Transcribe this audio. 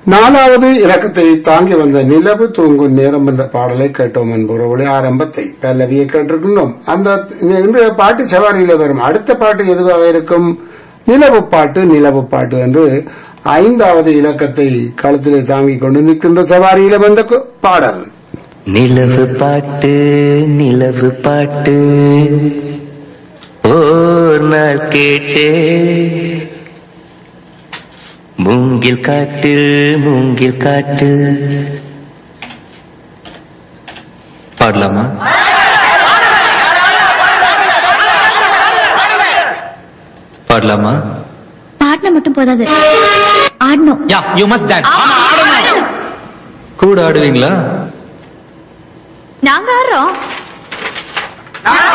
நாலாவது இலக்கத்தை தாங்கி வந்த நிலவு தூங்கும் நேரம் என்ற பாடலை கேட்டோம் என்பவர்களே ஆரம்பத்தை பல்லவியை கேட்டிருக்கின்றோம் அந்த இன்றைய பாட்டு சவாரியில வரும் அடுத்த பாட்டு எதுவாக இருக்கும் நிலவு பாட்டு நிலவு பாட்டு என்று ஐந்தாவது இலக்கத்தை களத்திலே தாங்கிக் கொண்டு நிற்கின்ற சவாரியில வந்த கு- பாடல் நிலவு பாட்டு நிலவு பாட்டு ஓர் நாள் கேட்டே மூங்கில் காட்டு மூங்கில் காட்டு பாடலாமா பாடலாமா பாட்டின மட்டும் போதாது ஆடணும் யா யூ மஸ்ட் டான்ஸ் ஆமா ஆடணும் கூட ஆடுவீங்களா நாங்க ஆடுறோம் ஆ